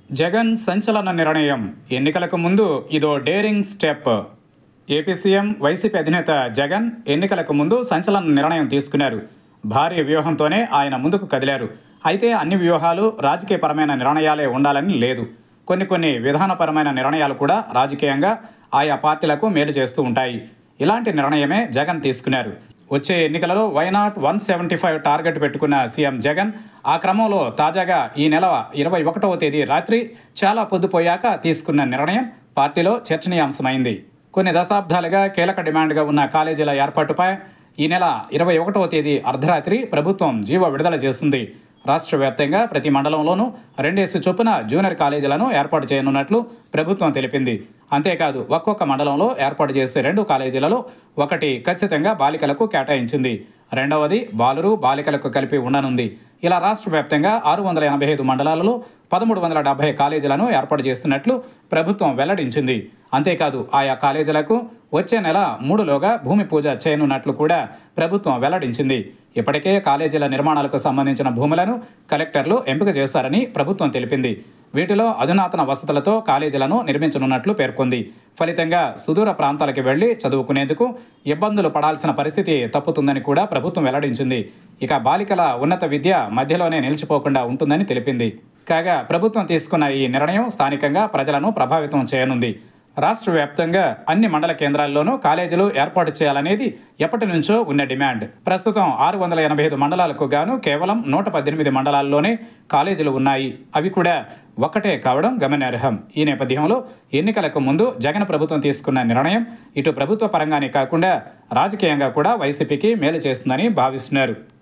జగన్ సంచలన నిర్ణయం ఎన్నికలకు ముందు ఇదో daring step AP CM YCP అధినేత జగన్ ఎన్నికలకు ముందు సంచలన నిర్ణయం తీసుకున్నారు భారీ వ్యూహంతోనే ఆయన ముందుకు కదిలారు అయితే అన్ని వ్యూహాలు రాజకీయపరమైన నిర్ణయాలే ఉండాలని లేదు కొన్ని కొన్ని విధానపరమైన నిర్ణయాలు కూడా రాజకీయంగా ఆయా పార్టీలకు మేలు చేస్తూ ఉంటాయి ఇలాంటి నిర్ణయమే జగన్ తీసుకున్నారు వచ్చే ఎన్నికలలో why not one seventy five target పెట్టుకున్న సీఎం జగన్ ఆ క్రమంలో తాజాగా ఈ నెల ఇరవై ఒకటవ తేదీ రాత్రి చాలా పొద్దుపోయాక తీసుకున్న నిర్ణయం పార్టీలో చర్చనీయాంశమైంది కొన్ని దశాబ్దాలుగా కీలక డిమాండ్గా ఉన్న కాలేజీల ఏర్పాటుపై ఈ నెల ఇరవై ఒకటవ తేదీ అర్ధరాత్రి ప్రభుత్వం జీవో విడుదల చేసింది రాష్ట్ర వ్యాప్తంగా ప్రతి మండలంలోనూ రెండేసి చొప్పున జూనియర్ కాలేజీలను ఏర్పాటు చేయనున్నట్లు ప్రభుత్వం తెలిపింది అంతేకాదు ఒక్కొక్క మండలంలో ఏర్పాటు చేసే రెండు కాలేజీలలో ఒకటి ఖచ్చితంగా బాలికలకు కేటాయించింది రెండవది బాలురు బాలికలకు కలిపి ఉండనుంది ఇలా రాష్ట్ర వ్యాప్తంగా ఆరు వందల ఎనభై ఐదు మండలాలలో పదమూడు వందల డెబ్బై కాలేజీలను ఏర్పాటు చేస్తున్నట్లు ప్రభుత్వం వెల్లడించింది అంతేకాదు ఆయా కాలేజీలకు వచ్చే నెల మూడులోగా భూమి పూజ చేయనున్నట్లు కూడా ప్రభుత్వం వెల్లడించింది ఇప్పటికే కాలేజీల నిర్మాణాలకు సంబంధించిన భూములను కలెక్టర్లు ఎంపిక చేశారని ప్రభుత్వం తెలిపింది వీటిలో అధునాతన వసతులతో కాలేజీలను నిర్మించనున్నట్లు పేర్కొంది ఫలితంగా సుదూర ప్రాంతాలకు వెళ్లి చదువుకునేందుకు ఇబ్బందులు పడాల్సిన పరిస్థితి తప్పుతుందని కూడా ప్రభుత్వం వెల్లడించింది ఇక బాలికల ఉన్నత విద్య మధ్యలోనే నిలిచిపోకుండా ఉంటుందని తెలిపింది కాగా ప్రభుత్వం తీసుకున్న ఈ నిర్ణయం స్థానికంగా ప్రజలను ప్రభావితం చేయనుంది రాష్ట్ర వ్యాప్తంగా అన్ని మండల కేంద్రాల్లోనూ కాలేజీలు ఏర్పాటు చేయాలనేది ఎప్పటి నుంచో ఉన్న డిమాండ్ ప్రస్తుతం ఆరు వందల ఎనభై ఐదు మండలాలకు గాను కేవలం నూట పద్దెనిమిది మండలాల్లోనే కాలేజీలు ఉన్నాయి అవి కూడా ఒక్కటే కావడం గమనార్హం ఈ నేపథ్యంలో ఎన్నికలకు ముందు జగన్ ప్రభుత్వం తీసుకున్న నిర్ణయం ఇటు ప్రభుత్వ పరంగానే కాకుండా రాజకీయంగా కూడా వైసీపీకి మేలు చేస్తుందని భావిస్తున్నారు